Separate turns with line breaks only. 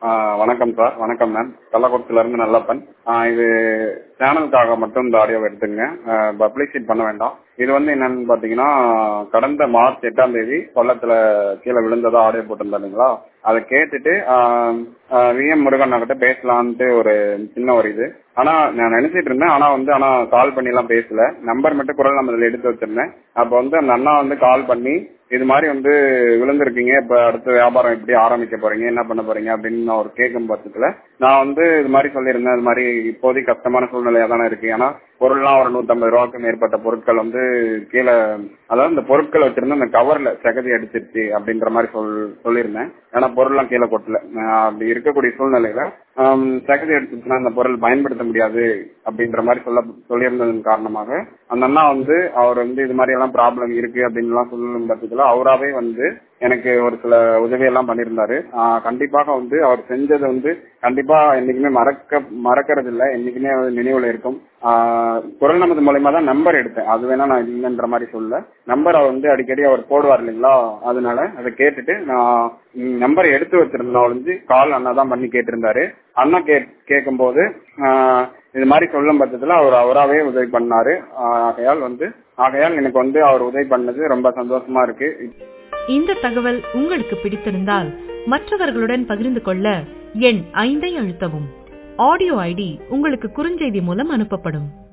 வணக்கம் சார் வணக்கம் மேம் கள்ளக்குறிச்சில இருந்து நல்லப்பன் ஆஹ் இது சேனலுக்காக மட்டும் இந்த ஆடியோ எடுத்துங்க பப்ளிசிட் பண்ண வேண்டாம் இது வந்து என்னன்னு பாத்தீங்கன்னா கடந்த மார்ச் எட்டாம் தேதி கொல்லத்துல கீழே விழுந்ததா ஆடியோ போட்டிருந்தா இல்லைங்களா அதை கேட்டுட்டு வி எம் முருகன் கிட்ட பேசலான்ட்டு ஒரு சின்ன ஒரு இது ஆனா நான் நினைச்சிட்டு இருந்தேன் ஆனா வந்து ஆனா கால் பண்ணி எல்லாம் பேசல நம்பர் மட்டும் குரல் நம்ம எடுத்து வச்சிருந்தேன் அப்ப வந்து அந்த அண்ணா வந்து கால் பண்ணி இது மாதிரி வந்து விழுந்திருக்கீங்க இப்ப அடுத்த வியாபாரம் எப்படி ஆரம்பிக்க போறீங்க என்ன பண்ண போறீங்க அப்படின்னு நான் ஒரு கேட்கும் பட்சத்துல நான் வந்து இது மாதிரி சொல்லியிருந்தேன் இது மாதிரி இப்போதைக்கு கஷ்டமான சூழ்நிலையா தானே இருக்கு ஏன்னா பொருள்லாம் ஒரு நூத்தம்பது ரூபாய்க்கு மேற்பட்ட பொருட்கள் வந்து கீழே அதாவது இந்த பொருட்கள் வச்சிருந்த அந்த கவர்ல சகதி அடிச்சிருச்சு அப்படின்ற மாதிரி சொல் சொல்லியிருந்தேன் ஏன்னா பொருள்லாம் கீழே கொட்டல அப்படி இருக்கக்கூடிய சூழ்நிலையில சகதி அடிச்சிருச்சுன்னா அந்த பொருள் பயன்படுத்த முடியாது அப்படின்ற மாதிரி சொல்ல சொல்லியிருந்ததன் காரணமாக அந்த அண்ணா வந்து அவர் வந்து இது மாதிரி எல்லாம் ப்ராப்ளம் இருக்கு அப்படின்னு எல்லாம் சொல்லும் பட்சத்துல அவராவே வந்து எனக்கு ஒரு சில உதவி எல்லாம் பண்ணியிருந்தாரு கண்டிப்பாக வந்து அவர் செஞ்சது வந்து கண்டிப்பா என்னைக்குமே மறக்க மறக்கிறது இல்லை என்னைக்குமே நினைவுல இருக்கும் குரல் நமது மூலயமா தான் நம்பர் எடுத்தேன் அது வேணா நான் இல்லைன்ற மாதிரி சொல்ல நம்பர் அவர் வந்து அடிக்கடி அவர் போடுவார் இல்லைங்களா அதனால அதை கேட்டுட்டு நான் நம்பர் எடுத்து வச்சிருந்தோம் ஒழிஞ்சு கால் அண்ணா தான் பண்ணி கேட்டிருந்தாரு அண்ணா கே கேட்கும் போது இது மாதிரி சொல்லும் பட்சத்துல அவர் அவராவே உதவி பண்ணாரு ஆகையால் வந்து ஆகையால் எனக்கு வந்து அவர் உதவி பண்ணது ரொம்ப சந்தோஷமா இருக்கு
இந்த தகவல் உங்களுக்கு பிடித்திருந்தால் மற்றவர்களுடன் பகிர்ந்து கொள்ள எண் ஐந்தை அழுத்தவும் ஆடியோ ஐடி உங்களுக்கு குறுஞ்செய்தி மூலம் அனுப்பப்படும்